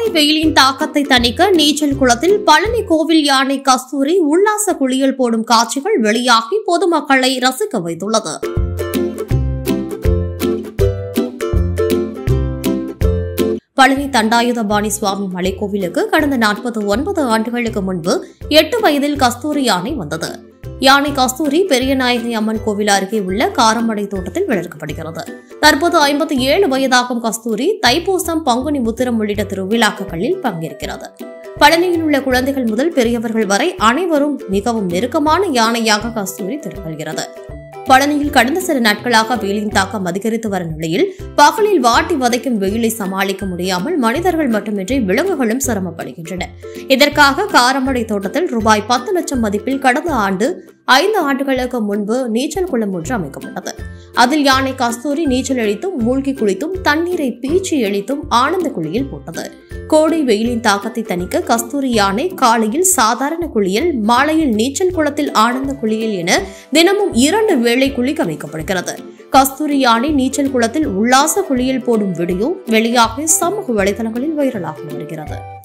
கோடை வெயிலின் தாக்கத்தை தணிக்க நீச்சல் குளத்தில் பழனி கோவில் யானை கஸ்தூரி உல்லாச குளியல் போடும் காட்சிகள் வெளியாகி பொதுமக்களை ரசிக்க வைத்துள்ளது பழனி தண்டாயுதபாணி சுவாமி மலைக்கோவிலுக்கு கடந்த நாற்பத்தி ஒன்பது ஆண்டுகளுக்கு முன்பு எட்டு வயதில் கஸ்தூரி யானை வந்தது யானை கஸ்தூரி பெரியநாயகி அம்மன் கோவில் அருகே உள்ள காரமடை தோட்டத்தில் வளர்க்கப்படுகிறது தற்போது ஐம்பத்தி ஏழு வயதாகும் கஸ்தூரி தைப்பூசம் பங்குனி உத்திரம் உள்ளிட்ட திருவிழாக்களில் பங்கேற்கிறது பழனியில் உள்ள குழந்தைகள் முதல் பெரியவர்கள் வரை அனைவரும் மிகவும் நெருக்கமான யானையாக கஸ்தூரி திகழ்கிறது பழனியில் கடந்த சில நாட்களாக வெயிலின் தாக்கம் அதிகரித்து வரும் நிலையில் பகலில் வாட்டி வதைக்கும் வெயிலை சமாளிக்க முடியாமல் மனிதர்கள் மட்டுமின்றி விலங்குகளும் சிரமப்படுகின்றன இதற்காக காரமடை தோட்டத்தில் ரூபாய் பத்து லட்சம் மதிப்பில் கடந்த ஆண்டு ஐந்து ஆண்டுகளுக்கு முன்பு நீச்சல் குளம் ஒன்று அமைக்கப்பட்டது அதில் யானை கஸ்தூரி நீச்சல் அடித்தும் மூழ்கி குளித்தும் தண்ணீரை பீச்சி எழித்தும் ஆனந்த குழியில் போட்டது கோடை வெயிலின் தாக்கத்தை தணிக்க கஸ்தூரி யானை காலையில் சாதாரண குளியல் மாலையில் நீச்சல் குளத்தில் ஆனந்த குளியல் என தினமும் இரண்டு வேளை குளிக்க வைக்கப்படுகிறது கஸ்தூரி யானை நீச்சல் குளத்தில் உல்லாச குளியல் போடும் வீடியோ வெளியாகி சமூக வலைதளங்களில் வைரலாகி வருகிறது